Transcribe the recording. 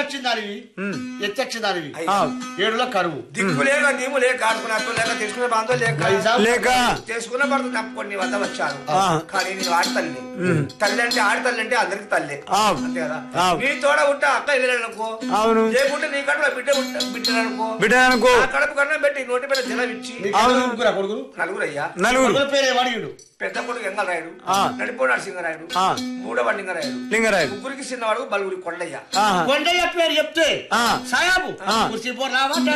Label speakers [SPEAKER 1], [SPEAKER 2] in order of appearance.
[SPEAKER 1] ఆరొచ్చిందానివి ఎచ్చొచ్చిందానివి
[SPEAKER 2] ఆ.
[SPEAKER 1] ఏడులో కరువు
[SPEAKER 2] దిక్కు లేక నీము లేక ఆడుకునే అర్థం లేక తీసుకునే బాంధవ లేక
[SPEAKER 1] పైసా
[SPEAKER 2] లేక చేసుకున్న భర్త తప్పుకొని నీ వద్ద వచ్చాను
[SPEAKER 3] ఆ.
[SPEAKER 2] కానీ నేను ఆడతల్లి తల్లి అంటే ఆడతల్లి అంటే అందరికి తల్లి
[SPEAKER 3] ఆ.
[SPEAKER 2] అంతే కదా
[SPEAKER 3] ఆ.
[SPEAKER 2] నీ తోడ ఉంటే అక్క వెళ్ళాలనుకో
[SPEAKER 3] అవును
[SPEAKER 2] లేకుంటే నీ కడుపులో బిడ్డ ఉంటే బిడ్డలనుకో
[SPEAKER 3] బిడ్డ అనుకో
[SPEAKER 2] ఆ కడుపు కన్నా పెట్టి నోటి మీద జలం ఇచ్చి
[SPEAKER 1] నీకు ఎంతమంది ముగ్గురా కొడుకులు
[SPEAKER 2] నలుగురు అయ్యా
[SPEAKER 3] నలుగురు
[SPEAKER 1] కొడుకుల పేరు ఏమడిగాడు
[SPEAKER 2] పెద్ద కొడుకు ఎంగరాయుడు
[SPEAKER 3] ఆ.
[SPEAKER 2] నడిపో నరసింహరాయుడు
[SPEAKER 3] ఆ.
[SPEAKER 2] మూడవ లింగరాయుడు
[SPEAKER 3] లింగరాయుడు
[SPEAKER 2] ముగ్గురికి చిన్నవాడు బలుగురి కొండయ్య
[SPEAKER 3] ఆహా.
[SPEAKER 1] కొండయ్య పేరు చెప్తే
[SPEAKER 3] ఆ.
[SPEAKER 1] సాయాబు
[SPEAKER 3] ఆ.
[SPEAKER 1] కుర్చీ పోరావా